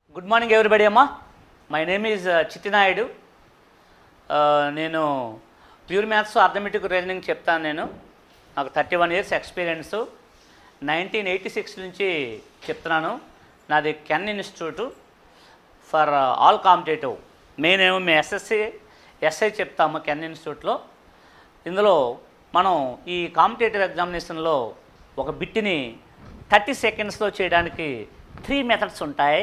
Good morning everybody అమ్మా my name is Chittinaidu నేను pure maths arithmetic reasoning చెప్తాను నేను నాకు thirty one years experience nineteen eighty six నుంచి చెప్తున్నాను నాది Ken institute for all competitive మేమేమో మేము ఎస్ఎస్సి ఎస్ఐ చెప్తాము కెన్ ఇన్స్టిట్యూట్లో ఇందులో మనం ఈ కాంపిటేటివ్ ఎగ్జామినేషన్లో ఒక బిట్టిని థర్టీ సెకండ్స్లో చేయడానికి త్రీ మెథడ్స్ ఉంటాయి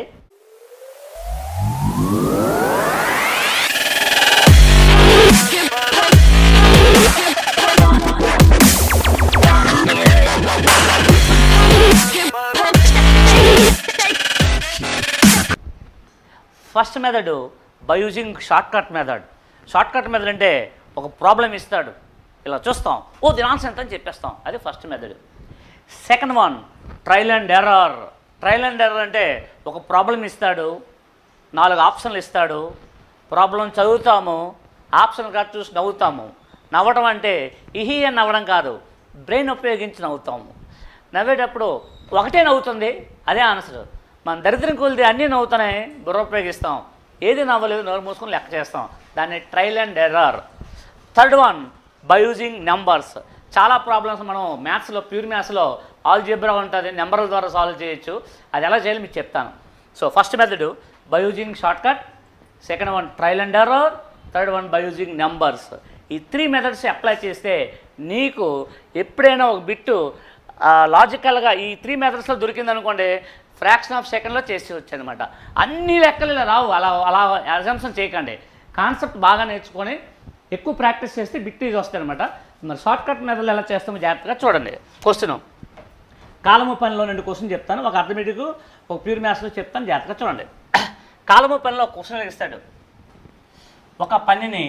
first method by using short cut method short cut method అంటే ఒక ప్రాబ్లం ఇస్తాడు ఇలా చూస్తాం ఓ దీని ఆన్సర్ ఎంత అని చెప్పేస్తాం అది first method second one trial and error trial and error అంటే ఒక ప్రాబ్లం ఇస్తాడు నాలుగు ఆప్షన్లు ఇస్తాడు ప్రాబ్లం చదువుతాము ఆప్షన్ కాదు చూసి నవ్వుతాము నవ్వడం అంటే ఇహి అని నవ్వడం కాదు బ్రెయిన్ ఉపయోగించి నవ్వుతాము నవ్వేటప్పుడు ఒకటే నవ్వుతుంది అదే ఆన్సర్ మన దరిద్రం కొలిది అన్నీ నవ్వుతున్నాయి బుర్ర ఉపయోగిస్తాం ఏది నవ్వలేదు నోరు మూసుకొని లెక్క చేస్తాం దాన్ని trial and error third one by using numbers చాలా ప్రాబ్లమ్స్ మనం మ్యాథ్స్లో ప్యూర్ మ్యాథ్స్లో ఆల్జీబ్రా ఉంటుంది నెంబర్ల ద్వారా సాల్వ్ చేయొచ్చు అది ఎలా చేయాలి మీకు చెప్తాను so first method by using short cut second one trial and error third one by using numbers ఈ త్రీ మెథడ్స్ అప్లై చేస్తే నీకు ఎప్పుడైనా ఒక బిట్టు లాజికల్గా ఈ త్రీ మెథడ్స్లో దొరికిందనుకోండి ఫ్రాక్షన్ ఆఫ్ సెకండ్లో చేసి అనమాట అన్ని లెక్కలు ఇలా రావు అలా అలా అజంప్షన్ చేయకండి కాన్సెప్ట్ బాగా నేర్చుకొని ఎక్కువ ప్రాక్టీస్ చేస్తే బిట్ ఈజీ వస్తాయి అనమాట మరి షార్ట్ కట్ మెథడ్లు ఎలా చేస్తామో జాగ్రత్తగా చూడండి క్వశ్చన్ కాలము పనిలో రెండు క్వశ్చన్ చెప్తాను ఒక అర్థమెటిక్ ఒక ప్యూర్ మ్యాథ్స్లో చెప్తాను జాగ్రత్తగా చూడండి కాలము పనిలో ఒక క్వశ్చన్ ఇస్తాడు ఒక పనిని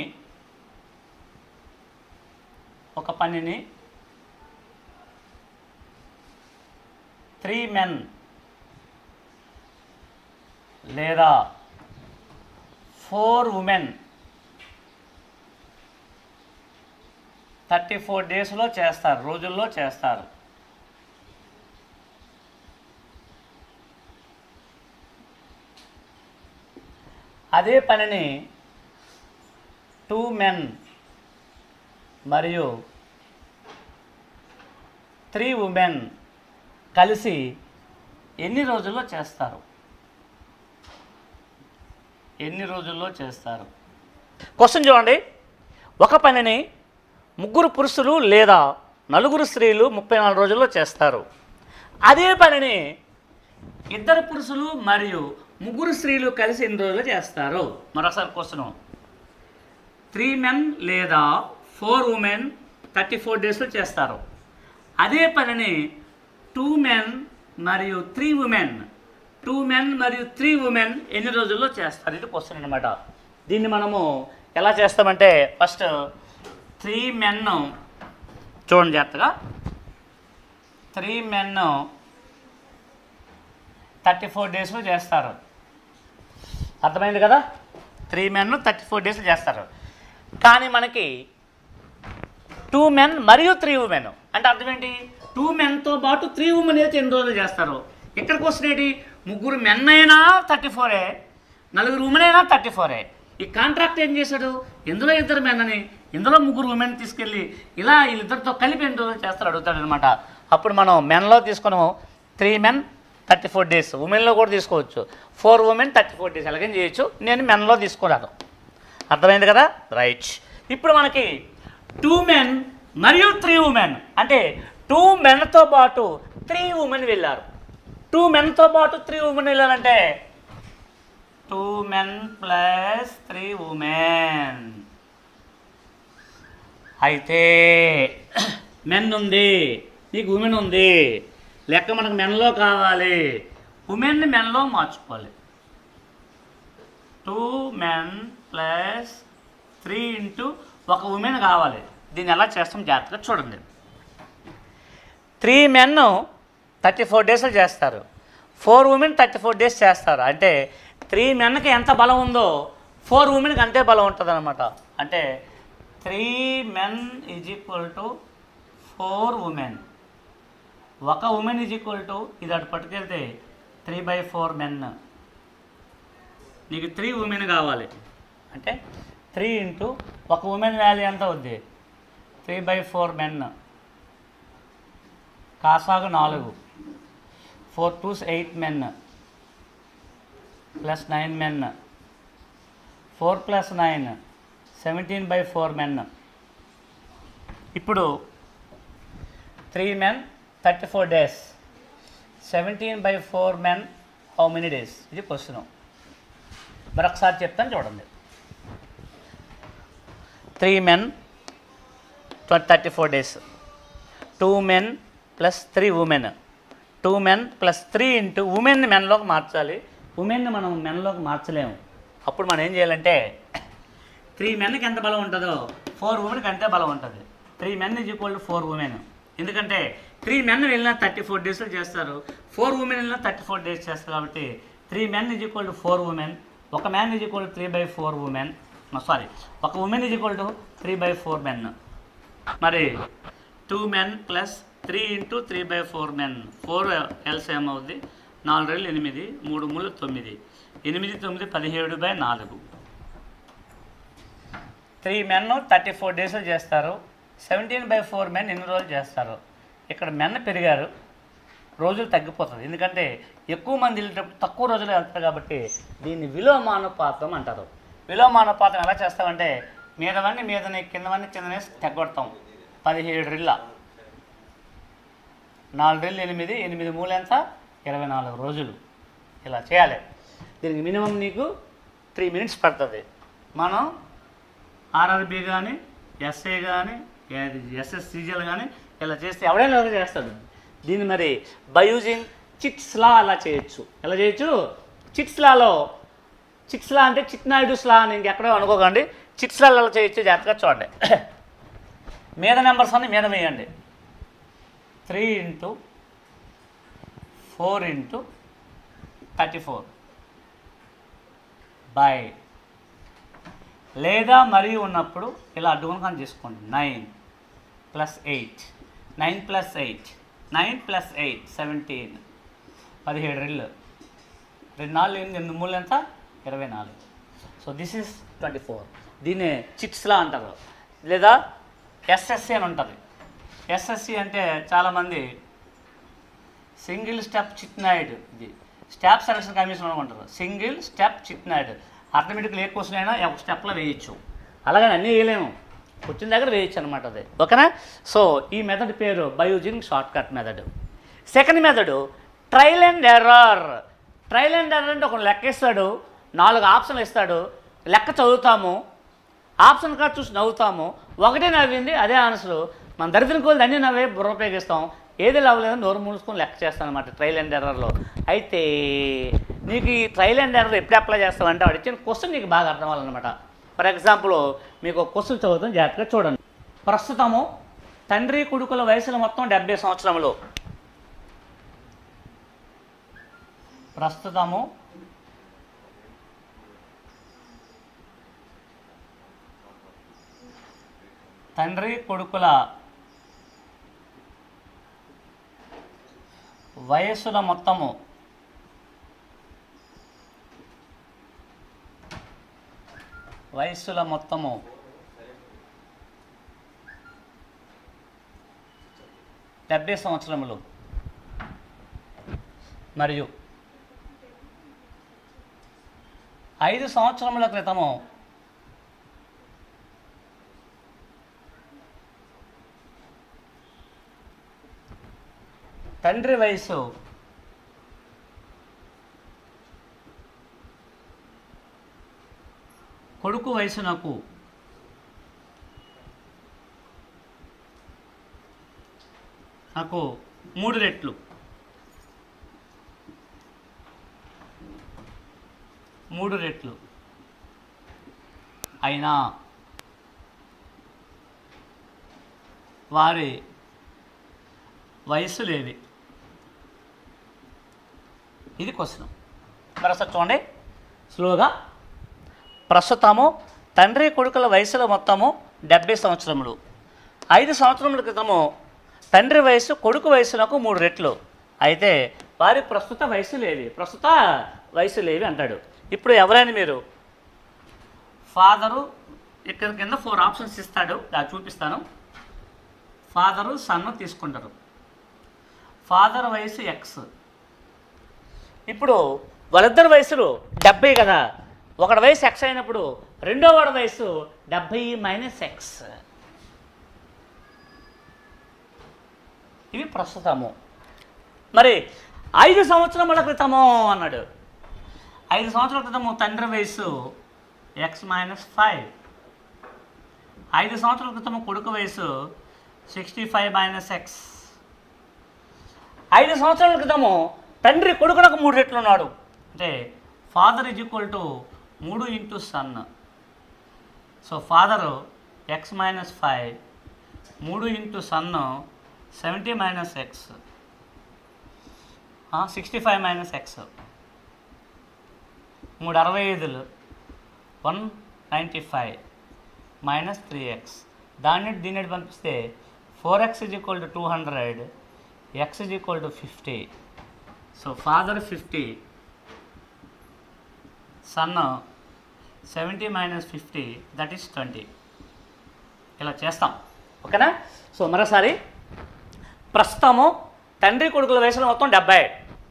ఒక పనిని త్రీ మెన్ లేదా ఫోర్ ఉమెన్ థర్టీ ఫోర్ డేస్లో చేస్తారు రోజుల్లో చేస్తారు అదే పనిని టూ మెన్ మరియు త్రీ ఉమెన్ కలిసి ఎన్ని రోజుల్లో చేస్తారు ఎన్ని రోజుల్లో చేస్తారు క్వశ్చన్ చూడండి ఒక పనిని ముగ్గురు పురుషులు లేదా నలుగురు స్త్రీలు ముప్పై నాలుగు రోజుల్లో చేస్తారు అదే పనిని ఇద్దరు పురుషులు మరియు ముగ్గురు స్త్రీలు కలిసి ఎన్ని రోజులు చేస్తారు మరొకసారి క్వశ్చన్ త్రీ మెన్ లేదా ఫోర్ ఉమెన్ థర్టీ ఫోర్ డేస్లో చేస్తారు అదే పనిని టూ మెన్ మరియు త్రీ ఉమెన్ టూ మెన్ మరియు త్రీ ఉమెన్ ఎన్ని రోజుల్లో చేస్తారు ఇది క్వశ్చన్ అనమాట దీన్ని మనము ఎలా చేస్తామంటే ఫస్ట్ త్రీ మెన్ చూడండి జాగ్రత్తగా త్రీ మెన్ థర్టీ ఫోర్ డేస్లో చేస్తారు అర్థమైంది కదా త్రీ మెన్ థర్టీ ఫోర్ డేస్లో చేస్తారు కానీ మనకి టూ మెన్ మరియు త్రీ ఉమెన్ అంటే అర్థం ఏంటి టూ మెన్తో పాటు త్రీ ఉమెన్ అయితే ఎన్ని రోజులు చేస్తారు ఇక్కడికి వస్తున్నది ముగ్గురు మెన్ అయినా థర్టీ ఫోరే నలుగురు ఉమెన్ అయినా థర్టీ ఫోరే ఈ కాంట్రాక్ట్ ఏం చేశాడు ఇందులో ఇద్దరు మెన్ అని ఇందులో ముగ్గురు ఉమెన్ తీసుకెళ్ళి ఇలా వీళ్ళిద్దరితో కలిపి ఎన్ని రోజులు చేస్తారు అడుగుతాడు అనమాట అప్పుడు మనం మెన్లో తీసుకున్నాము three men thirty four days ఉమెన్లో కూడా తీసుకోవచ్చు four women thirty four days ఎలాగైనా చేయొచ్చు నేను మెన్లో తీసుకున్నాను అర్థమైంది కదా రైట్ ఇప్పుడు మనకి టూ మెన్ మరియు త్రీ ఉమెన్ అంటే టూ మెన్తో పాటు త్రీ ఉమెన్ వెళ్ళారు టూ మెన్తో పాటు త్రీ ఉమెన్ వెళ్ళారంటే two men plus three women అయితే మెన్ ఉంది నీకు ఉమెన్ ఉంది లెక్క మనకు మెన్లో కావాలి ఉమెన్ని మెన్లో మార్చుకోవాలి two men plus three into ఒక ఉమెన్ కావాలి దీన్ని ఎలా చేస్తాం జాగ్రత్తగా చూడండి త్రీ మెన్ థర్టీ ఫోర్ డేస్లో చేస్తారు four women thirty four days చేస్తారు అంటే త్రీ మెన్కి ఎంత బలం ఉందో ఫోర్ ఉమెన్కి అంతే బలం ఉంటుంది అనమాట అంటే three men is equal to four women ఒక ఉమెన్ ఈజ్ ఈక్వల్ టు ఇది అటు పట్టుకెళ్తే త్రీ బై ఫోర్ మెన్ నీకు త్రీ ఉమెన్ కావాలి అంటే త్రీ ఇంటూ ఒక ఉమెన్ వాల్యూ ఎంత అవుద్ది త్రీ బై ఫోర్ మెన్ కాసాగు నాలుగు four twos eight men plus nine men four plus nine seventeen by four men ఇప్పుడు three men thirty four days seventeen by four men how many days ఇది question మరొకసారి చెప్తాను చూడండి three men thirty four days two men plus three women two men plus three into women మెన్లోకి మార్చాలి ఉమెన్ని మనం మెన్లోకి మార్చలేము అప్పుడు మనం ఏం చేయాలంటే త్రీ మెన్కి ఎంత బలం ఉంటుందో ఫోర్ ఉమెన్కి అంతే బలం ఉంటుంది three men is equal to four women ఎందుకంటే త్రీ మెన్ వెళ్ళినా థర్టీ ఫోర్ డేస్లో చేస్తారు ఫోర్ ఉమెన్ వెళ్ళినా థర్టీ ఫోర్ డేస్ చేస్తారు కాబట్టి three men is equal to four women ఒక man is equal to three by four women sorry ఒక women is equal to three by four men మరి two men plus three into three by four men four ఎల్స్ ఏమవుద్ది నాలుగు రెండు ఎనిమిది మూడు మూడు తొమ్మిది ఎనిమిది తొమ్మిది పదిహేడు బై నాలుగు త్రీ మెన్ థర్టీ ఫోర్ డేస్లో చేస్తారు సెవెంటీన్ బై ఫోర్ మెన్ ఎన్ని రోజులు చేస్తారు ఇక్కడ మెన్ పెరిగారు రోజులు తగ్గిపోతుంది ఎందుకంటే ఎక్కువ మంది వెళ్ళేటప్పుడు తక్కువ రోజులు వెళ్తారు కాబట్టి దీన్ని విలోమానుపాతం అంటారు విలోమానుపాతం ఎలా చేస్తామంటే మీదవన్నీ మీదని కిందవన్నీ కిందనేసి తగ్గొడతాం పదిహేడు రిల్ల నాలుగు రిల్లు ఎనిమిది ఎనిమిది మూలు ఎంత ఇరవై నాలుగు రోజులు ఇలా చేయాలి దీనికి మినిమం నీకు త్రీ మినిట్స్ పడుతుంది మనం ఆర్ఆర్బి కానీ ఎస్ఏ కానీ ఎస్ఎస్సీజీఎల్ కానీ ఇలా చేస్తే ఎవడైనా ఎవరు చేస్తాడు దీన్ని మరి బై యూజింగ్ చిట్స్ లా అలా చేయొచ్చు ఎలా చేయొచ్చు చిట్స్ లాలో చిట్స్ లా అంటే చిట్ నాయుడుస్ లా అని ఇంకెక్కడో అనుకోకండి చిట్స్ లా అలా చేయొచ్చు జాగ్రత్తగా చూడండి మీద నెంబర్స్ అన్ని మీద వేయండి three into four into thirty four by లేదా మరియు ఉన్నప్పుడు ఇలా అడ్డుగుణకం చేసుకోండి nine plus eight nine plus eight nine plus eight seventeen పదిహేడు రెళ్ళు రెండు నాలుగు ఎనిమిది ఎనిమిది మూడు ఎంత ఇరవై నాలుగు so this is twenty four దీన్ని చిట్స్లా అంటారు లేదా ఎస్ఎస్సి అని ఉంటుంది ఎస్ఎస్సి అంటే చాలామంది సింగిల్ స్టెప్ చిట్ నాయుడు ఇది స్టాప్ సెలక్షన్ కమిషన్ అనుకుంటారు సింగిల్ స్టెప్ చిట్ నాయుడు ఆటోమేటిక్గా ఏ క్వశ్చన్ అయినా ఒక స్టెప్లో వేయచ్చు అలాగని అన్నీ వేయలేము వచ్చిన దగ్గర వేయచ్చు అనమాట అది ఓకేనా సో ఈ మెథడ్ పేరు by using short cut method second method trial and error trial and error అంటే ఒక లెక్క ఇస్తాడు నాలుగు ఆప్షన్లు ఇస్తాడు లెక్క చదువుతాము ఆప్షన్ కార్డ్ చూసి నవ్వుతాము ఒకటే నవ్వింది అదే ఆన్సర్ మన దరిద్రం కోళ్ళు అన్నీ నవ్వే బుర్ర ఉపయోగిస్తాం ఏది నవ్వలేదని నోరు మూసుకొని లెక్క చేస్తాను అనమాట ట్రైల్ అండ్ ఎర్రర్లో అయితే నీకు ఈ ట్రైల్ అండ్ ఎర్రర్ ఎప్పుడు అప్లై చేస్తామంటే వాడు ఇచ్చిన క్వశ్చన్ నీకు బాగా అర్థం అవ్వాలన్నమాట ఫర్ ఎగ్జాంపుల్ మీకు ఒక క్వశ్చన్ చదువుతాం జాగ్రత్తగా చూడండి ప్రస్తుతము తండ్రి కొడుకుల వయసులు మొత్తం డెబ్బై సంవత్సరములు ప్రస్తుతము తండ్రి కొడుకుల వయస్సుల మొత్తము వయస్సుల మొత్తము డెబ్బై సంవత్సరములు మరియు ఐదు సంవత్సరముల క్రితము తండ్రి వయసు కొడుకు వయసు నాకు నాకు మూడు రెట్లు మూడు రెట్లు అయినా వారి వయస్సులేవి ఇది క్వశ్చన్ మరొకసారి చూడండి స్లోగా ప్రస్తుతము తండ్రి కొడుకుల వయసుల మొత్తము డెబ్బై సంవత్సరములు ఐదు సంవత్సరముల క్రితము తండ్రి వయసు కొడుకు వయసునకు మూడు రెట్లు అయితే వారి ప్రస్తుత వయసు లేవి ప్రస్తుత వయసు లేవి అంటాడు ఇప్పుడు ఎవరైనా మీరు ఫాదరు ఇక్కడ కింద ఫోర్ ఆప్షన్స్ ఇస్తాడు అది చూపిస్తాను ఫాదరు సన్ను తీసుకుంటారు ఫాదర్ వయసు ఎక్స్ ఇప్పుడు వాళ్ళిద్దరు వయసులు డెబ్బై కదా ఒకటి వయసు ఎక్స్ అయినప్పుడు రెండో వాడి వయసు డెబ్బై మైనస్ ఎక్స్ ఇవి ప్రస్తుతము మరి ఐదు సంవత్సరముల క్రితము అన్నాడు ఐదు సంవత్సరాల క్రితము తండ్రి వయసు ఎక్స్ మైనస్ ఫైవ్ ఐదు సంవత్సరాల క్రితము కొడుకు వయసు సిక్స్టీ ఫైవ్ మైనస్ ఎక్స్ ఐదు సంవత్సరాల క్రితము తండ్రి కొడుకునకు మూడు రెట్లు ఉన్నాడు అంటే ఫాదర్ ఇజ్ ఈక్వల్ టు మూడు into son so father x minus five మూడు into son seventy minus x sixty five minus x మూడు అరవై ఐదులు one ninety five minus three x దాన్ని దీన్ని పంపిస్తే four x is equal to two hundred x is equal to fifty so father fifty son seventy minus fifty that is twenty ఇలా చేస్తాం ఓకేనా so మరోసారి ప్రస్తుతము తండ్రి కొడుకుల వయసులో మొత్తం డెబ్బై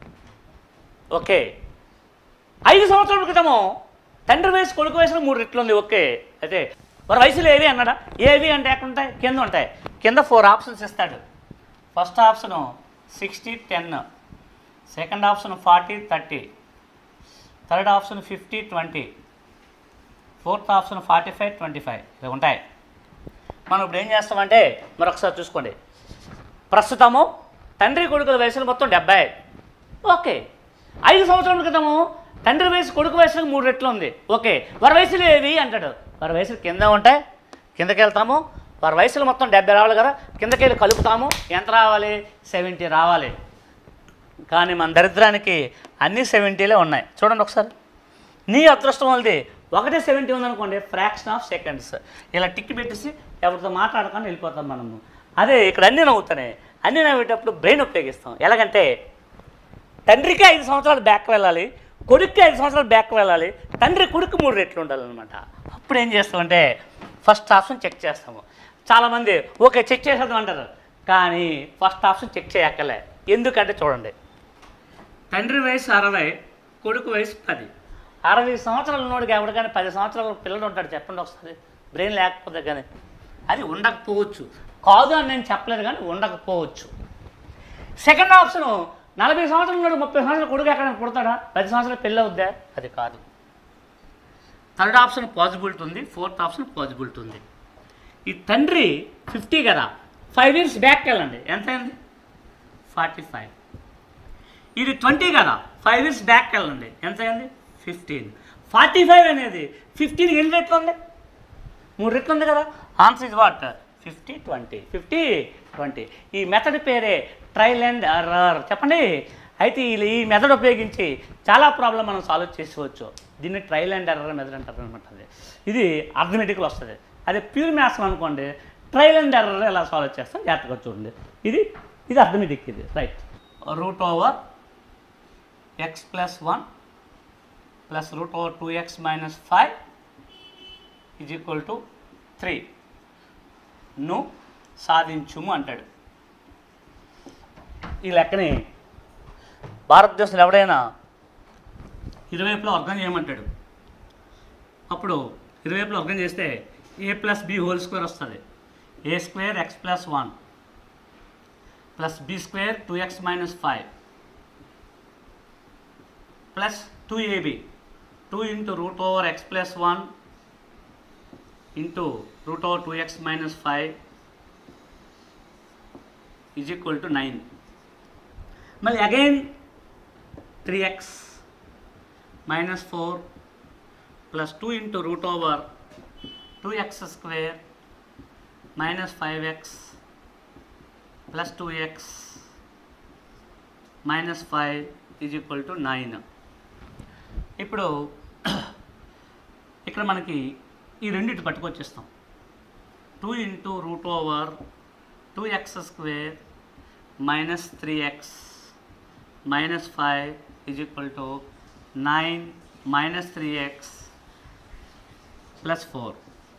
ఓకే ఐదు సంవత్సరాల క్రితము తండ్రి వయసు కొడుకు వయసులో మూడు రెట్లు ఉంది ఓకే అయితే మరి వయసులో ఏవి అన్నాడా ఏవి అంటే ఎక్కడ ఉంటాయి కింద ఉంటాయి కింద ఫోర్ ఆప్షన్స్ ఇస్తాడు first option sixty ten second option forty thirty third option fifty twenty fourth option forty five twenty five ఇవి ఉంటాయి మనం ఇప్పుడు ఏం చేస్తామంటే మరొకసారి చూసుకోండి ప్రస్తుతము తండ్రి కొడుకుల వయసులు మొత్తం డెబ్బై ఓకే ఐదు సంవత్సరాల క్రితము తండ్రి వయసు కొడుకు వయసులకు మూడు రెట్లు ఉంది ఓకే వారి వయసులు ఏవి అంటాడు వారి వయసులు కింద ఉంటాయి కిందకి వెళ్తాము వారి వయసులు మొత్తం డెబ్బై రావాలి కదా కిందకి వెళ్ళి కలుపుతాము ఎంత రావాలి సెవెంటీ రావాలి కానీ మన దరిద్రానికి అన్ని సెవెంటీలే ఉన్నాయి చూడండి ఒకసారి నీ అదృష్టం వాళ్ళది ఒకటే సెవెంటీ ఉందనుకోండి ఫ్రాక్షన్ ఆఫ్ సెకండ్స్ ఇలా టిక్ పెట్టేసి ఎవరితో మాట్లాడకుండా వెళ్ళిపోతాం మనము అదే ఇక్కడ అన్నీ నవ్వుతాయి అన్నీ నవ్వేటప్పుడు బ్రెయిన్ ఉపయోగిస్తాం ఎలాగంటే తండ్రికి ఐదు సంవత్సరాలు బ్యాక్ వెళ్ళాలి కొడుక్కి ఐదు సంవత్సరాలు బ్యాక్ వెళ్ళాలి తండ్రి కొడుకు మూడు రెట్లు ఉండాలన్నమాట అప్పుడు ఏం చేస్తామంటే ఫస్ట్ ఆప్షన్ చెక్ చేస్తాము చాలామంది ఓకే చెక్ చేసేద్దాం అంటారు కానీ ఫస్ట్ ఆప్షన్ చెక్ చేయక్కలే ఎందుకంటే చూడండి తండ్రి వయసు అరవై కొడుకు వయసు పది అరవై సంవత్సరాల ఉన్నోడికి ఎవరికైనా పది సంవత్సరాల పిల్లడు ఉంటాడు చెప్పండి ఒకసారి బ్రెయిన్ లేకపోతే కానీ అది ఉండకపోవచ్చు కాదు అని నేను చెప్పలేదు కానీ ఉండకపోవచ్చు సెకండ్ ఆప్షన్ నలభై సంవత్సరాల ఉన్నాడు ముప్పై సంవత్సరాల కొడుకు ఎక్కడ పుడతాడా పది సంవత్సరాల పెళ్ళి అవుద్దా అది కాదు థర్డ్ ఆప్షన్ పాజిబిలిటీ ఉంది ఫోర్త్ ఆప్షన్ పాజిబిలిటీ ఉంది ఈ తండ్రి ఫిఫ్టీ కదా ఫైవ్ ఇయర్స్ బ్యాక్ వెళ్ళండి ఎంత అయింది ఫార్టీ ఫైవ్ ఇది ట్వంటీ కదా ఫైవ్ ఇయర్స్ బ్యాక్ వెళ్ళండి ఎంత అయింది ఫిఫ్టీన్ ఫార్టీ ఫైవ్ అనేది ఫిఫ్టీన్ ఎన్ని రెట్లు ఉంది మూడు రెట్లు ఉంది కదా answer is what fifty twenty fifty twenty ఈ మెథడ్ పేరే ట్రైల్ అండ్ ఎర్రర్ చెప్పండి అయితే ఈ ఈ మెథడ్ ఉపయోగించి చాలా ప్రాబ్లం మనం సాల్వ్ చేసుకోవచ్చు దీన్ని ట్రైల్ అండ్ ఎర్రర్ మెథడ్ అంటారు అనమాట అది ఇది అర్థమెటిక్లో వస్తుంది అదే ప్యూర్ మ్యాథ్స్ అనుకోండి ట్రైల్ అండ్ ఎర్రర్ ఎలా సాల్వ్ చేస్తాం జాగ్రత్తగా చూడండి ఇది ఇది అర్థమెటిక్ ఇది right root over x plus one plus root over two x minus five is equal to three ను సాధించుము అంటాడు ఈ లెక్కని భారతదేశంలో ఎవడైనా ఇరువైపులో అర్థం చేయమంటాడు అప్పుడు ఇరువైపులో అర్థం చేస్తే A plus B whole square వస్తుంది A square x plus one plus B square two x minus five plus two AB two into root over x plus one into root over two x minus five is equal to nine మళ్ళీ again three x minus four plus two into root over two x square minus five x plus two x minus five is equal to nine ఇప్పుడు ఇక్కడ మనకి ఈ రెండింటి పట్టుకొచ్చేస్తాం two into root over two x square minus three x minus five is equal to nine minus three x plus four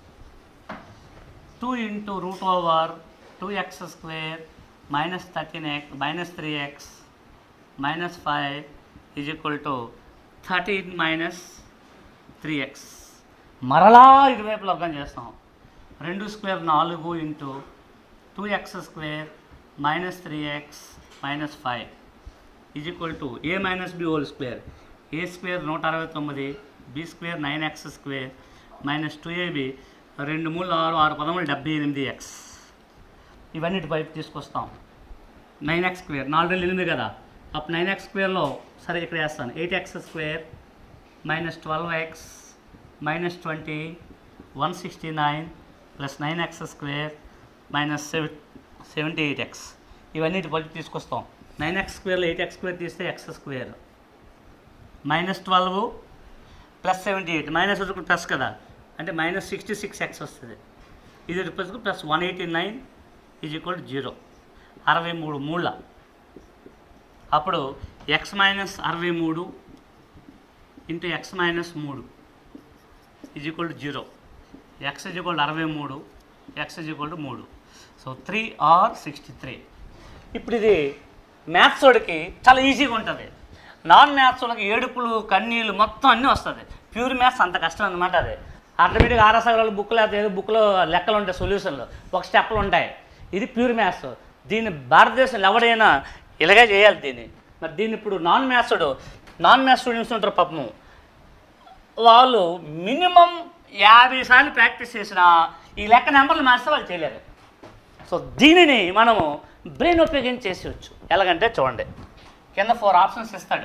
two into root over two x square minus thirteen x minus three x minus five is equal to thirteen minus three x మరలా ఇరువైపు లగ్గం చేస్తాం రెండు square నాలుగు into two x square minus three x minus five is equal to A minus B whole square A square నూట అరవై తొమ్మిది B square nine x square minus two AB రెండు మూడు ఆరు ఆరు పదమూడు డెబ్బై ఎనిమిది ఎక్స్ ఇవన్నిటి వైపు తీసుకొస్తాం నైన్ ఎక్స్ స్క్వేర్ నాలుగు రెండు ఎనిమిది కదా అప్పుడు నైన్ ఎక్స్ స్క్వేర్లో సరే ఇక్కడ వేస్తాను eight x square minus twelve x minus twenty one sixty nine plus nine x square minus seven seventy eight x ఇవన్నిటి బట్టి తీసుకొస్తాం నైన్ ఎక్స్ స్క్వేర్లో ఎయిట్ ఎక్స్ స్క్వేర్ తీస్తే x square minus twelve plus seventy eight minus వచ్చి plus కదా అంటే minus sixty six x వస్తుంది ఇది plus plus one eighty nine is equal జీరో అరవై మూడు మూళ్ళ అప్పుడు ఎక్స్ మైనస్ అరవై మూడు ఇంటూ ఎక్స్ మైనస్ మూడు is equal to zero x is equal to అరవై మూడు ఎక్స్ ఈజ్ ఈక్వల్ టు మూడు so three or sixty three ఇప్పుడు ఇది మ్యాథ్స్ వాడికి చాలా ఈజీగా ఉంటుంది నాన్ మ్యాథ్స్ వాళ్ళకి ఏడుపులు కన్నీళ్ళు మొత్తం అన్నీ వస్తుంది ప్యూర్ మ్యాథ్స్ అంత కష్టం అనమాట అది ఆటోమేటిక్గా ఆర్ఎస్ఆర్ బుక్లో ఏదో బుక్లో లెక్కలు ఉంటాయి సొల్యూషన్లు ఒక స్టెప్లు ఉంటాయి ఇది ప్యూర్ మ్యాథ్స్ దీన్ని భారతదేశంలో ఎవడైనా ఇలాగే చేయాలి దీన్ని మరి దీన్ని ఇప్పుడు నాన్ మ్యాథ్స్డు నాన్ మ్యాథ్స్ స్టూడెంట్స్ ఉంటారు పాపము వాళ్ళు మినిమం యాభై సార్లు ప్రాక్టీస్ చేసిన ఈ లెక్క నెంబర్లు మార్స్తే వాళ్ళు చేయలేరు సో దీనిని మనము బ్రెయిన్ ఉపయోగించి చేసేయచ్చు ఎలాగంటే చూడండి కింద ఫోర్ ఆప్షన్స్ ఇస్తాడు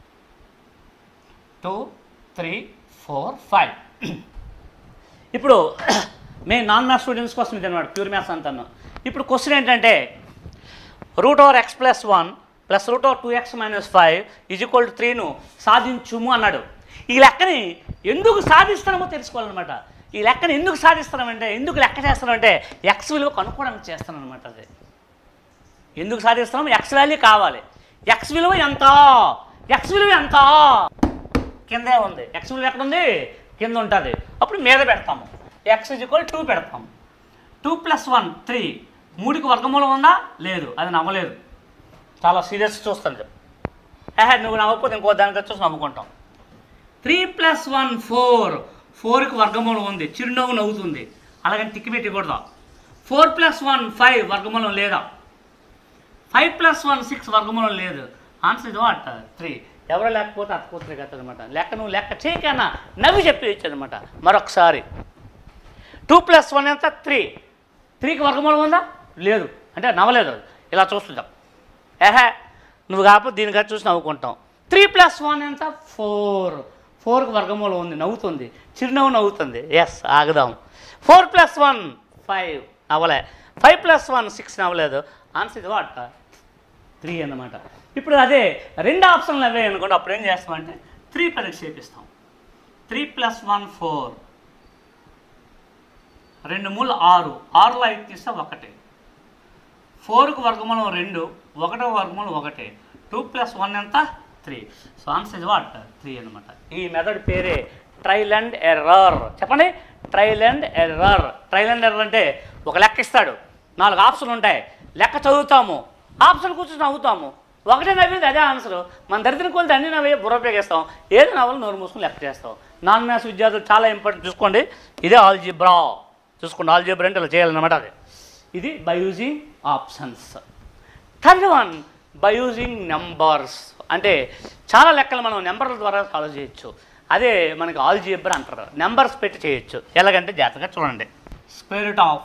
టూ త్రీ ఫోర్ ఫైవ్ ఇప్పుడు మేము నాన్ మ్యాథ్స్ స్టూడెంట్స్ కోసం ఇది అనమాట ప్యూర్ మ్యాథ్స్ అంటాను ఇప్పుడు క్వశ్చన్ ఏంటంటే root over x plus one plus root over two x minus five is equal to త్రీను సాధించుము అన్నాడు ఈ లెక్కని ఎందుకు సాధిస్తున్నామో తెలుసుకోవాలన్నమాట ఈ లెక్కని ఎందుకు సాధిస్తున్నామంటే ఎందుకు లెక్క చేస్తున్నామంటే ఎక్స్ విలువ కనుక్కోవడానికి చేస్తున్నాం అనమాట అది ఎందుకు సాధిస్తున్నాం ఎక్స్ వాల్యూ కావాలి ఎక్స్ విలువ ఎంత ఎక్స్ విలువ ఎంత కిందే ఉంది ఎక్స్ విలువ ఎక్కడ ఉంది కింద ఉంటుంది అప్పుడు మీద పెడతాము ఎక్స్ ఇజ్ ఈక్వల్ టూ పెడతాము టూ ప్లస్ వన్ త్రీ మూడుకి వర్గమూలం ఉందా లేదు అది నవ్వలేదు చాలా సీరియస్ చూస్తాను ఏహే నువ్వు నవ్వకపోతే ఇంకో దానికి వచ్చి నవ్వుకుంటాం త్రీ ప్లస్ వన్ ఫోర్ ఫోర్కి వర్గమూలం ఉంది చిరునవ్వు నవ్వుతుంది అలాగని టిక్కి పెట్టకూడదు ఫోర్ ప్లస్ వన్ ఫైవ్ వర్గమూలం లేదా ఫైవ్ ప్లస్ వన్ సిక్స్ వర్గమూలం లేదు ఆన్సర్ ఇది వాట్ త్రీ ఎవరు లేకపోతే అత్తకూతురు కదా అనమాట లెక్క నువ్వు లెక్క చేయకన్నా నవ్వి చెప్పేయచ్చు అనమాట మరొకసారి టూ ప్లస్ వన్ ఎంత త్రీ త్రీకి వర్గమూలం ఉందా లేదు అంటే నవ్వలేదు ఇలా చూస్తుంటాం ఏహే నువ్వు కాకపోతే దీనికి చూసి నవ్వుకుంటాం త్రీ ప్లస్ వన్ ఎంత ఫోర్ ఫోర్కి వర్గమూలం ఉంది నవ్వుతుంది చిరునవ్వు నవ్వుతుంది ఎస్ ఆగుదాం ఫోర్ ప్లస్ వన్ ఫైవ్ నవ్వలే ఫైవ్ ప్లస్ వన్ సిక్స్ నవ్వలేదు ఆన్సర్ ఇది వాట్ త్రీ అన్నమాట ఇప్పుడు అదే రెండు ఆప్షన్లు అవే అనుకోండి అప్పుడు ఏం చేస్తామంటే త్రీ పరీక్ష చేపిస్తాం త్రీ ప్లస్ వన్ ఫోర్ రెండు మూడు ఆరు ఆరులో ఐదు తీస్తే ఒకటి ఫోర్కి వర్గమూలం రెండు ఒకటో వర్గమూలం ఒకటి టూ ప్లస్ వన్ ఎంత three so answer what three అనమాట ఈ మెథడ్ పేరే ట్రైల్ అండ్ ఎర్రర్ చెప్పండి trial and error trial and error అంటే ఒక లెక్క ఇస్తాడు నాలుగు ఆప్షన్లు ఉంటాయి లెక్క చదువుతాము ఆప్షన్ కూర్చొని నవ్వుతాము ఒకటే నవ్వింది అదే ఆన్సర్ మన దరిద్రం కొలితే అన్ని నవ్వే బుర్ర ఉపయోగిస్తాం ఏది నవ్వాలి నోరు మూసుకుని లెక్క చేస్తాం నాన్ మ్యాథ్స్ విద్యార్థులు చాలా ఇంపార్టెంట్ చూసుకోండి ఇదే ఆల్జిబ్రా చూసుకోండి ఆల్జిబ్రా అంటే ఇలా చేయాలన్నమాట అది ఇది by using options third one by using numbers అంటే చాలా లెక్కలు మనం నెంబర్ల ద్వారా సాల్వ్ చేయొచ్చు అదే మనకి ఆల్జిబ్రా అంటారు నెంబర్స్ పెట్టి చేయొచ్చు ఎలాగంటే జాగ్రత్తగా చూడండి square of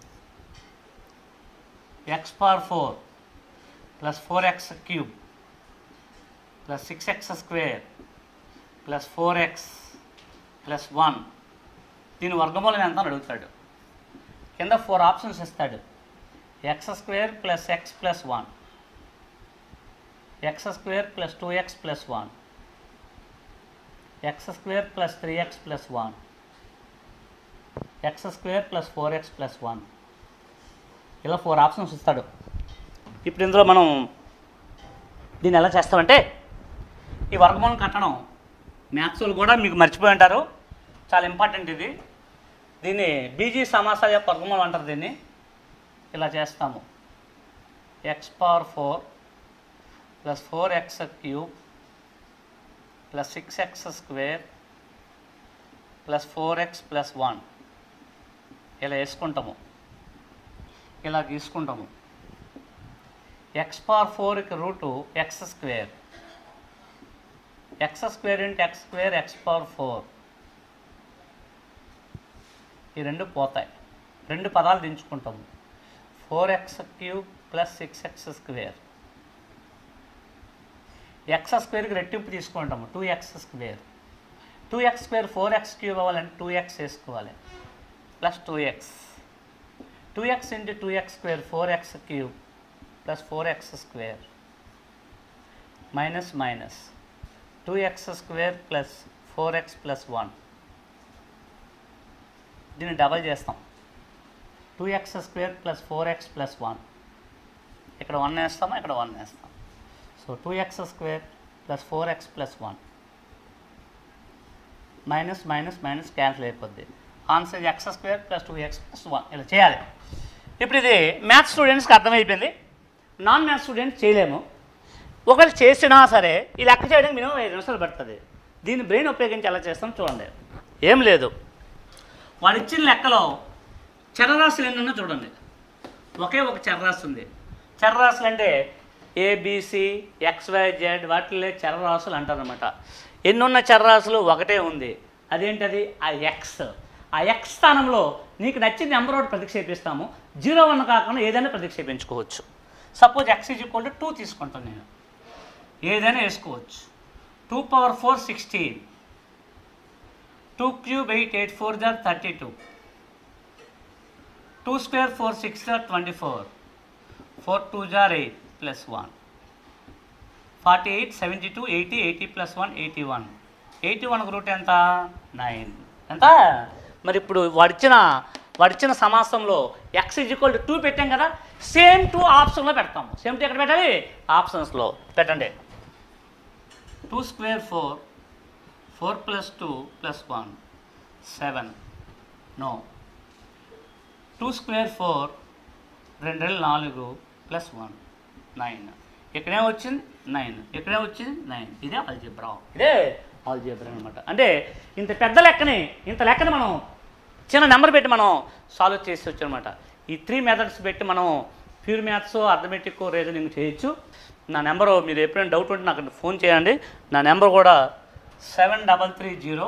x power four plus four x cube plus six x square plus four x plus one దీని వర్గమూలం ఎంత అని అడుగుతాడు కింద ఫోర్ ఆప్షన్స్ ఇస్తాడు x square plus x plus one x square plus two x plus one x square plus three x plus one x square plus four x plus one ఇలా four options ఇస్తాడు ఇప్పుడు ఇందులో మనం దీన్ని ఎలా చేస్తామంటే ఈ వర్గమూలం కట్టడం మ్యాథ్స్ వాళ్ళు కూడా మీకు మర్చిపోయి ఉంటారు చాలా ఇంపార్టెంట్ ఇది దీన్ని బీజీ సమాసాయ పర్గమలు అంటారు దీన్ని ఇలా చేస్తాము x power four plus four x cube plus six x square plus four x plus one ఇలా వేసుకుంటాము ఇలా గీసుకుంటాము ఎక్స్ పవర్ ఫోర్కి root x square x square into x square x power four ఈ రెండు పోతాయి రెండు పదాలు దించుకుంటాము four x cube plus six x square x స్క్వేర్కి రెట్టింపు తీసుకుంటాము two x square two x square four x cube అవ్వాలంటే టూ ఎక్స్ వేసుకోవాలి plus two X two x into two x square four x cube plus four x square minus minus two x square plus four x plus one దీన్ని double చేస్తాం two x square plus four x plus one ఇక్కడ one వేస్తాము ఇక్కడ one వేస్తాం so two x square plus four x plus one minus minus minus cancel అయిపోద్ది answer x square plus two x plus one ఇలా చేయాలి ఇప్పుడు ఇది maths స్టూడెంట్స్కి అర్థమైపోయింది నాన్ మ్యాథ్స్ స్టూడెంట్స్ చేయలేము ఒకవేళ చేసినా సరే ఈ లెక్క చేయడానికి మినిమం ఐదు నిమిషాలు పడుతుంది దీన్ని బ్రెయిన్ ఉపయోగించి ఎలా చేస్తాం చూడండి ఏం లేదు వాడు ఇచ్చిన లెక్కలో చరరాశులు ఎన్ని ఉన్నా చూడండి ఒకే ఒక చరరాశి ఉంది చరరాశులు అంటే ఏబిసి ఎక్స్వై జెడ్ వాటిలో చరరాశులు అంటారనమాట ఎన్నున్న చరరాశులు ఒకటే ఉంది అదేంటది ఆ ఎక్స్ ఆ ఎక్స్ స్థానంలో నీకు నచ్చిన నెంబర్ ఒకటి ప్రతిక్షేపిస్తాము జీరో వన్ కాకుండా ఏదైనా ప్రతిక్షేపించుకోవచ్చు suppose x is equal to two తీసుకుంటాను నేను ఏదైనా వేసుకోవచ్చు two power four sixteen two cube eight eight four జార్ thirty two two square four six జార్ ట్వంటీ ఫోర్ ఫోర్ టూ జార్ eight plus one forty eight seventy two eighty eighty plus one eighty one eighty one root ఎంత nine ఎంత మరి ఇప్పుడు వాడిచ్చిన వాడిచ్చిన సమాసంలో x is equal to two పెట్టాం కదా సేమ్ టూ ఆప్షన్లో పెడతాము సేమ్ టూ ఎక్కడ పెట్టాలి ఆప్షన్స్లో పెట్టండి two square four four plus two plus one seven no two square four రెండు రెండు నాలుగు ప్లస్ వన్ నైన్ ఇక్కడే వచ్చింది నైన్ ఇక్కడే వచ్చింది నైన్ ఇదే ఆల్జీబ్రా ఇదే ఆల్జీబ్రా అనమాట అంటే ఇంత పెద్ద లెక్కని ఇంత లెక్కని మనం చిన్న నెంబర్ పెట్టి మనం సాల్వ్ చేసి వచ్చనమాట ఈ త్రీ మెథడ్స్ పెట్టి మనం ప్యూర్ మ్యాథ్స్ అర్థమెటిక్ రీజనింగ్ చేయొచ్చు నా నెంబరు మీరు ఎప్పుడైనా డౌట్ ఉంటే నాకు ఫోన్ చేయండి నా నెంబర్ కూడా seven double three zero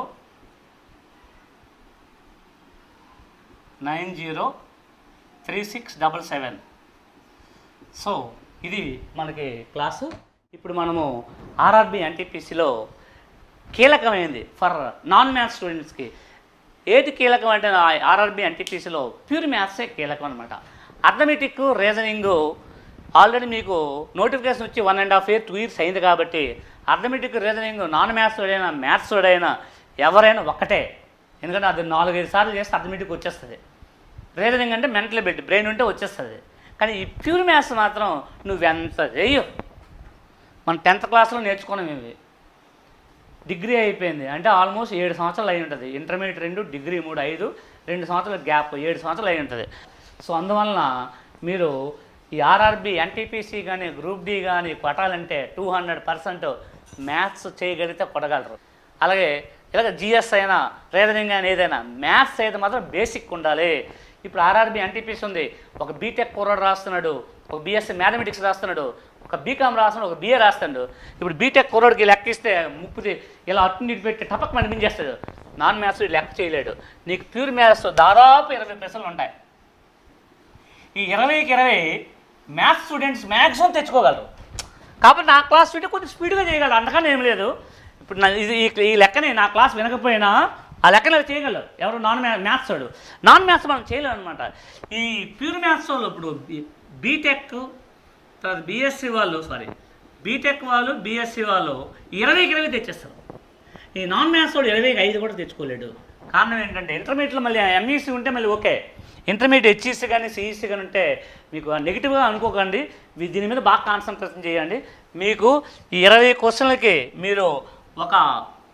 nine zero three six double seven so ఇది మనకి క్లాసు ఇప్పుడు మనము ఆర్ఆర్బి ఎన్టీపీసీలో కీలకమైంది ఫర్ నాన్ మ్యాథ్స్ స్టూడెంట్స్కి ఏది కీలకం అంటే ఆర్ఆర్బి ఎన్టీపీసీలో ప్యూర్ మ్యాథ్సే కీలకం అనమాట అర్థమెటిక్ రీజనింగ్ ఆల్రెడీ మీకు నోటిఫికేషన్ వచ్చి one and half year two years అయింది కాబట్టి అర్థమెటిక్ రీజనింగ్ నాన్ మ్యాథ్స్ వాడైనా మ్యాథ్స్ వాడైనా ఎవరైనా ఒక్కటే ఎందుకంటే అది నాలుగైదు సార్లు చేస్తే అర్థమెటిక్ వచ్చేస్తుంది రీజనింగ్ అంటే మెంటల్ బిల్డ్ బ్రెయిన్ ఉంటే వచ్చేస్తుంది కానీ ఈ ప్యూర్ మ్యాథ్స్ మాత్రం నువ్వెంత చెయ్యు మనం టెన్త్ క్లాస్లో నేర్చుకున్నాం ఇవి డిగ్రీ అయిపోయింది అంటే ఆల్మోస్ట్ ఏడు సంవత్సరాలు అయి ఉంటుంది ఇంటర్మీడియట్ రెండు డిగ్రీ మూడు ఐదు రెండు సంవత్సరాల గ్యాప్ ఏడు సంవత్సరాలు అయి ఉంటుంది సో అందువలన మీరు ఈ ఆర్ఆర్బి ఎన్టీపీసీ కానీ గ్రూప్ డి కానీ కొట్టాలంటే టూ హండ్రెడ్ పర్సెంట్ మ్యాథ్స్ చేయగలిగితే కొట్టగలరు అలాగే ఇలాగ జిఎస్ అయినా రీజనింగ్ అయినా ఏదైనా మ్యాథ్స్ అయితే మాత్రం బేసిక్ ఉండాలి ఇప్పుడు ఆర్ఆర్బి ఎన్టీపీసీ ఉంది ఒక బీటెక్ కుర్రాడు రాస్తున్నాడు ఒక బీఎస్సీ మ్యాథమెటిక్స్ రాస్తున్నాడు ఒక బీకామ్ రాస్తున్నాడు ఒక బీఏ రాస్తాడు ఇప్పుడు బీటెక్ కుర్రాడికి లెక్కిస్తే ముప్పుది ఇలా అటు నీటి పెట్టి టపక్ అనిపించేస్తాడు నాన్ మ్యాథ్స్ లెక్క చేయలేడు నీకు ప్యూర్ మ్యాథ్స్ దాదాపు ఇరవై ప్రశ్నలు ఉంటాయి ఈ ఇరవైకి ఇరవై మ్యాథ్స్ స్టూడెంట్స్ మ్యాక్సిమం తెచ్చుకోగలరు కాబట్టి నా క్లాస్ వింటే కొంచెం స్పీడ్గా చేయగలరు అంతకన్నా ఏం లేదు ఇప్పుడు నా ఇది ఈ- ఈ లెక్కని నా క్లాస్ వినకపోయినా ఆ లెక్కన చేయగలరు ఎవరు నాన్ మ్యా మ్యాథ్స్ వాడు నాన్ మ్యాథ్స్ మనం చేయలేము అనమాట ఈ ప్యూర్ మ్యాథ్స్ వాళ్ళు ఇప్పుడు బీటెక్ తర్వాత బీఎస్సీ వాళ్ళు సారీ బీటెక్ వాళ్ళు బీఎస్సీ వాళ్ళు ఇరవైకి ఇరవై తెచ్చేస్తారు ఈ నాన్ మ్యాథ్స్ వాడు ఇరవైకి ఐదు కూడా తెచ్చుకోలేడు కారణం ఏంటంటే ఇంటర్మీడియట్లో మళ్ళీ ఎంఈసీ ఉంటే మళ్ళీ ఓకే ఇంటర్మీడియట్ హెచ్ఈసీ కానీ సిఈసీ కానీ ఉంటే మీకు నెగిటివ్గా అనుకోకండి వీ- దీని మీద బాగా కాన్సన్ట్రేషన్ చేయండి మీకు ఈ ఇరవై క్వశ్చన్లకి మీరు ఒక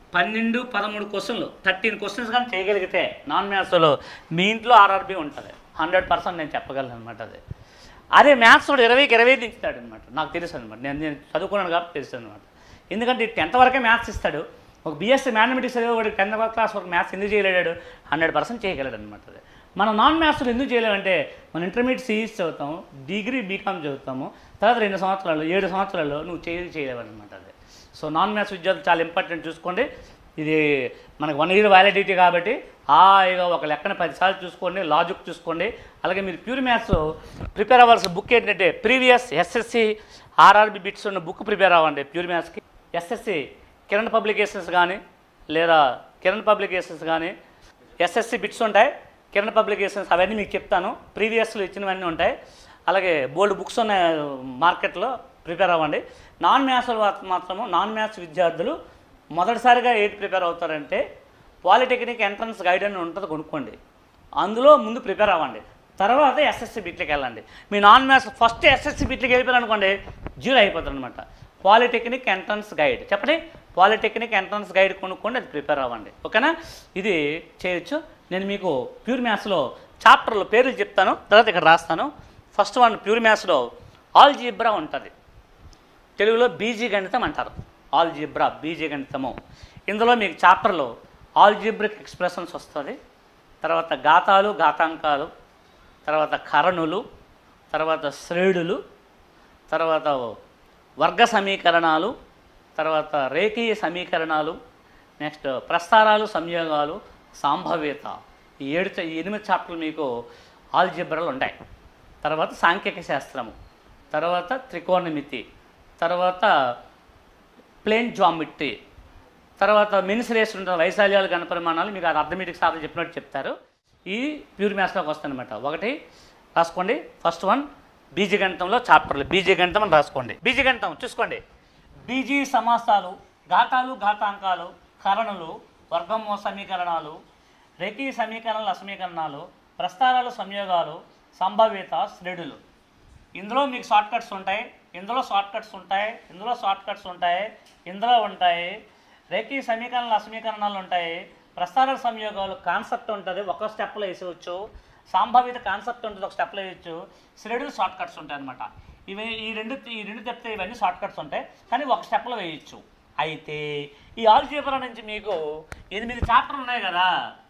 పన్నెండు పదమూడు క్వశ్చన్లు థర్టీన్ క్వశ్చన్స్ కానీ చేయగలిగితే నాన్ మ్యాథ్స్లో మీ ఇంట్లో ఆర్ఆర్బి ఉంటుంది హండ్రెడ్ పర్సెంట్ నేను చెప్పగలను అనమాట అది అదే మ్యాథ్స్ కూడా ఇరవైకి ఇరవై ఇస్తాడు అనమాట నాకు తెలుసు అనమాట నేను నేను చదువుకున్నాను కాబట్టి తెలుసు అనమాట ఎందుకంటే టెన్త్ వరకే మ్యాథ్స్ ఇస్తాడు ఒక బీఎస్సీ మ్యాథమెటిక్స్ చదివేవాడు టెన్త్ క్లాస్ వరకు మ్యాథ్స్ ఎందుకు చేయలేడు హండ్రెడ్ పర్సెంట్ చేయగలడు అనమాట అది మనం నాన్ మ్యాథ్స్లో ఎందుకు చేయలేమంటే మనం ఇంటర్మీడియట్ సిఈస్ చదువుతాము డిగ్రీ బీకామ్ చదువుతాము తర్వాత రెండు సంవత్సరాలు ఏడు సంవత్సరాలు నువ్వు చేయ చేయలేవు అనమాట అది సో నాన్ మ్యాథ్స్ విద్యార్థులు చాలా ఇంపార్టెంట్ చూసుకోండి ఇది మనకు వన్ ఇయర్ వ్యాలిడిటీ కాబట్టి హాయిగా ఒక లెక్కన పదిసార్లు చూసుకోండి లాజిక్ చూసుకోండి అలాగే మీరు ప్యూర్ మ్యాథ్స్ ప్రిపేర్ అవ్వాల్సిన బుక్ ఏంటంటే ప్రీవియస్ ఎస్ఎస్సి ఆర్ఆర్బి బిట్స్ ఉన్న బుక్ ప్రిపేర్ అవ్వండి ప్యూర్ మ్యాథ్స్కి ఎస్ఎస్సి కిరణ్ పబ్లికేషన్స్ కానీ లేదా కిరణ్ పబ్లికేషన్స్ కానీ ఎస్ఎస్సి బిట్స్ ఉంటాయి కిరణ్ పబ్లికేషన్స్ అవన్నీ మీకు చెప్తాను ప్రీవియస్లో ఇచ్చినవన్నీ ఉంటాయి అలాగే బోల్డ్ బుక్స్ ఉన్నాయి మార్కెట్లో ప్రిపేర్ అవ్వండి నాన్ మ్యాథ్స్ మాత్రము నాన్ మ్యాథ్స్ విద్యార్థులు మొదటిసారిగా ఏంటి ప్రిపేర్ అవుతారంటే పాలిటెక్నిక్ ఎంట్రన్స్ గైడ్ అని ఉంటుంది కొనుక్కోండి అందులో ముందు ప్రిపేర్ అవ్వండి తర్వాత ఎస్ఎస్సి బిట్లకి వెళ్ళండి మీ నాన్ మ్యాథ్స్ ఫస్ట్ ఎస్ఎస్సి బిట్లకి వెళ్ళిపోయారు అనుకోండి జీరో అయిపోతుంది అనమాట పాలిటెక్నిక్ ఎంట్రన్స్ గైడ్ చెప్పండి పాలిటెక్నిక్ ఎంట్రన్స్ గైడ్ కొనుక్కోండి అది ప్రిపేర్ అవ్వండి ఓకేనా ఇది చేయొచ్చు నేను మీకు ప్యూర్ మ్యాథ్స్లో చాప్టర్లో పేర్లు చెప్తాను తర్వాత ఇక్కడ రాస్తాను ఫస్ట్ వన్ ప్యూర్ మ్యాథ్స్లో ఆల్జీబ్రా ఉంటుంది తెలుగులో బీజీ గణితం అంటారు ఆల్జిబ్రా బీజీ గణితము ఇందులో మీకు చాప్టర్లో ఆల్జిబ్రిక్ ఎక్స్ప్రెషన్స్ వస్తుంది తర్వాత ఘాతాలు ఘాతాంకాలు తర్వాత కరణులు తర్వాత శ్రేణులు తర్వాత వర్గ సమీకరణాలు తర్వాత రేఖీయ సమీకరణాలు నెక్స్ట్ ప్రస్తారాలు సంయోగాలు సంభవ్యత ఈ ఏడు చ- ఈ ఎనిమిది చాప్టర్లు మీకు ఆల్జిబ్రాలు ఉంటాయి తర్వాత సాంఖ్యక శాస్త్రము తర్వాత త్రికోణమితి తర్వాత ప్లేన్ జామెట్రీ తర్వాత మెన్సురేషన్ ఉంటుంది వైశాల్యాలు గణపరిమాణాలు మీకు అది అర్థమెటిక్ సార్లు చెప్పినట్టు చెప్తారు ఈ ప్యూర్ మ్యాథ్స్లోకి వస్తుందన్నమాట ఒకటి రాసుకోండి ఫస్ట్ వన్ బీజగణితంలో చాప్టర్లు బీజగణితం అని రాసుకోండి బీజగణితం చూసుకోండి బీజీ సమాసాలు ఘాతాలు ఘాతాంకాలు కరణులు వర్గము సమీకరణాలు రేఖీ సమీకరణలు అసమీకరణాలు ప్రస్తారాలు సంయోగాలు సంభావ్యత శ్రేణులు ఇందులో మీకు షార్ట్ కట్స్ ఉంటాయి ఇందులో షార్ట్ కట్స్ ఉంటాయి ఇందులో షార్ట్ కట్స్ ఉంటాయి ఇందులో ఉంటాయి రేఖీ సమీకరణలు అసమీకరణాలు ఉంటాయి ప్రస్తార సంయోగాలు కాన్సెప్ట్ ఉంటుంది ఒక స్టెప్లో వేసవచ్చు సంభావిత కాన్సెప్ట్ ఉంటుంది ఒక స్టెప్లో వేయచ్చు శ్రేణులు షార్ట్ కట్స్ ఉంటాయి అనమాట ఇవి ఈ రెండు ఈ రెండు చెప్తే ఇవన్నీ షార్ట్ కట్స్ ఉంటాయి కానీ ఒక స్టెప్లో వేయచ్చు అయితే ఈ ఆల్జీబ్రా నుంచి మీకు ఎనిమిది చాప్టర్లు ఉన్నాయి కదా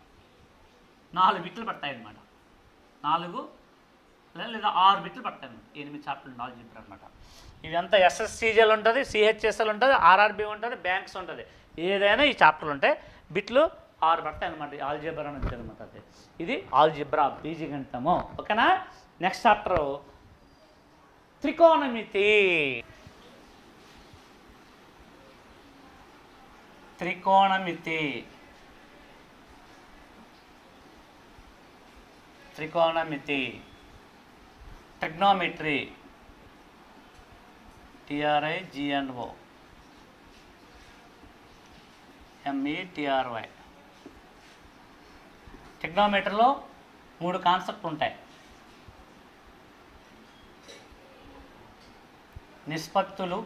నాలుగు బిట్లు పడతాయి అన్నమాట నాలుగు లే- లేదా ఆరు బిట్లు పడతాయి అన్నమాట. ఎనిమిది చాప్టర్లు నాలుగు చెప్పారు అనమాట ఇదంతా ఎస్ఎస్సీజీఎల్ ఉంటుంది సిహెచ్ఎస్ఎల్ ఉంటుంది ఆర్ఆర్బి ఉంటుంది బ్యాంక్స్ ఉంటుంది ఏదైనా ఈ చాప్టర్లు ఉంటాయి బిట్లు ఆరు పడతాయి అనమాట ఆల్జిబ్రా నుంచి అనమాట అది ఇది ఆల్జిబ్రా బీజీ గణితము ఓకేనా నెక్స్ట్ చాప్టర్ త్రికోణమితి త్రికోణమితి త్రికోణమితి ట్రిగ్నోమెట్రీ టిఆర్ఐ జిఎన్ఓ ఎంఈటిఆర్వై ట్రిగ్నోమెట్రీలో మూడు కాన్సెప్ట్ ఉంటాయి నిష్పత్తులు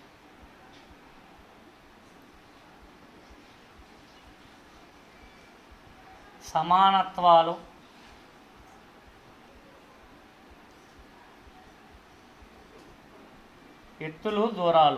సమానత్వాలు ఎత్తులు దూరాలు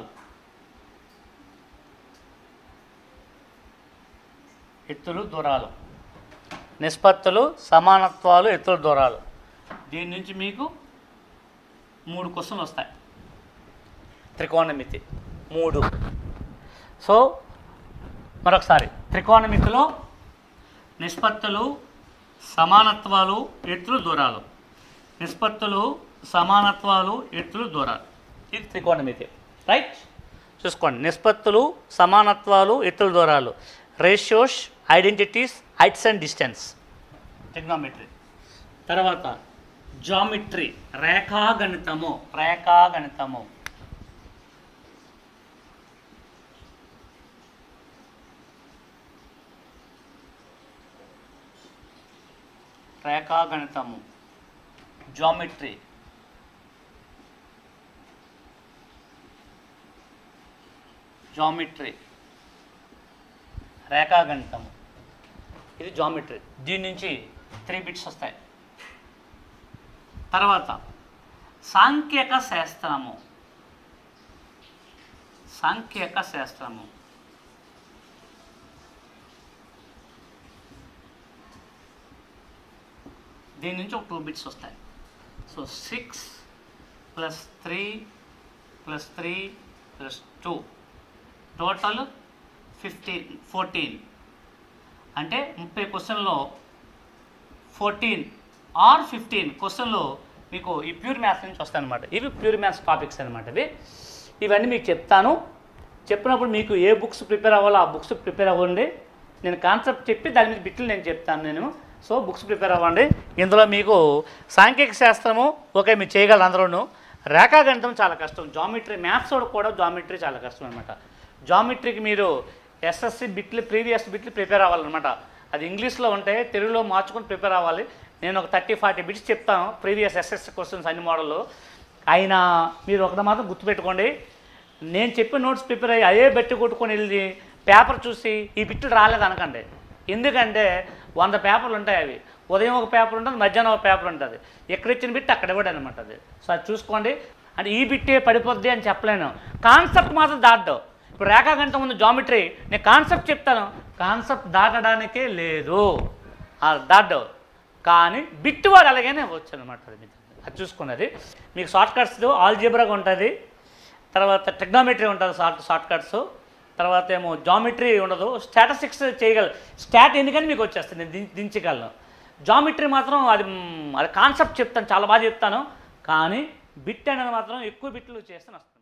ఎత్తులు దూరాలు నిష్పత్తులు సమానత్వాలు ఎత్తుల దూరాలు దీని నుంచి మీకు మూడు క్వశ్చన్లు వస్తాయి త్రికోణమితి మూడు సో మరొకసారి త్రికోణమితిలో నిష్పత్తులు సమానత్వాలు ఎత్తులు దూరాలు నిష్పత్తులు సమానత్వాలు ఎత్తులు దూరాలు ఇది త్రికోణమితి రైట్ చూసుకోండి నిష్పత్తులు సమానత్వాలు ఎత్తుల దూరాలు ratios identities heights and distance trigonometry తర్వాత జామెట్రీ రేఖాగణితము రేఖాగణితము రేఖాగణితము జామెట్రీ జామెట్రీ రేఖాగణితము ఇది జామెట్రీ దీని నుంచి త్రీ బిట్స్ వస్తాయి తర్వాత సాంఖ్యక శాస్త్రము సాంఖ్యక శాస్త్రము దీని నుంచి ఒక టూ బిట్స్ వస్తాయి so six plus three plus three plus two total fifteen fourteen అంటే ముప్పై క్వశ్చన్లో ఫోర్టీన్ ఆర్ ఫిఫ్టీన్ క్వశ్చన్లు మీకు ఈ ప్యూర్ మ్యాథ్స్ నుంచి వస్తాయి అనమాట ఇవి ప్యూర్ మ్యాథ్స్ టాపిక్స్ అనమాట ఇవి ఇవన్నీ మీకు చెప్తాను చెప్పినప్పుడు మీకు ఏ బుక్స్ ప్రిపేర్ అవ్వాలో ఆ బుక్స్ ప్రిపేర్ అవ్వండి నేను కాన్సెప్ట్ చెప్పి దాని మీద బిట్లు నేను చెప్తాను నేను సో బుక్స్ ప్రిపేర్ అవ్వండి ఇందులో మీకు సాంఖ్యక శాస్త్రము ఓకే మీరు చేయగలరు అందరూను రేఖాగణితం చాలా కష్టం జామెట్రీ మ్యాథ్స్ కూడా జామెట్రీ చాలా కష్టం అనమాట జామెట్రీకి మీరు ఎస్ఎస్సి బిట్లు ప్రీవియస్ బిట్లు ప్రిపేర్ అవ్వాలన్నమాట అది ఇంగ్లీష్లో ఉంటే తెలుగులో మార్చుకొని ప్రిపేర్ అవ్వాలి నేను ఒక థర్టీ ఫార్టీ బిట్స్ చెప్తాను ప్రీవియస్ ఎస్ఎస్సి క్వశ్చన్స్ అన్ని మోడల్లో అయినా మీరు ఒకటి మాత్రం గుర్తుపెట్టుకోండి నేను చెప్పిన నోట్స్ ప్రిపేర్ అయ్యి అయ్యే బెట్టి కొట్టుకొని వెళ్ళి పేపర్ చూసి ఈ బిట్లు రాలేదు అనకండి ఎందుకంటే వంద పేపర్లు ఉంటాయి అవి ఉదయం ఒక పేపర్ ఉంటుంది మధ్యాహ్నం ఒక పేపర్ ఉంటుంది ఎక్కడ ఇచ్చిన బిట్ అక్కడ ఇవ్వడం అనమాట అది సో అది చూసుకోండి అంటే ఈ బిట్టే పడిపోద్ది అని చెప్పలేను కాన్సెప్ట్ మాత్రం దాటదు ఇప్పుడు రేఖాగంట ముందు జామెట్రీ నేను కాన్సెప్ట్ చెప్తాను కాన్సెప్ట్ దాటడానికే లేదు ఆ దాటదు కానీ బిట్ వాడు అలాగనే వచ్చు అనమాట అది మీకు. అది చూసుకున్నది మీకు షార్ట్ కట్స్ ఆల్జీబ్రాగా ఉంటుంది తర్వాత టెక్నామెట్రీ ఉంటుంది షార్ట్ షార్ట్ కట్స్ తర్వాత ఏమో జామెట్రీ ఉండదు స్టాటిస్టిక్స్ చేయగల స్టాట్ ఎందుకని మీకు వచ్చేస్తుంది నేను దిం- దించగలను జామెట్రీ మాత్రం అది మ్, అది కాన్సెప్ట్ చెప్తాను చాలా బాగా చెప్తాను కానీ బిట్ అనేది మాత్రం ఎక్కువ బిట్లు చేస్తాను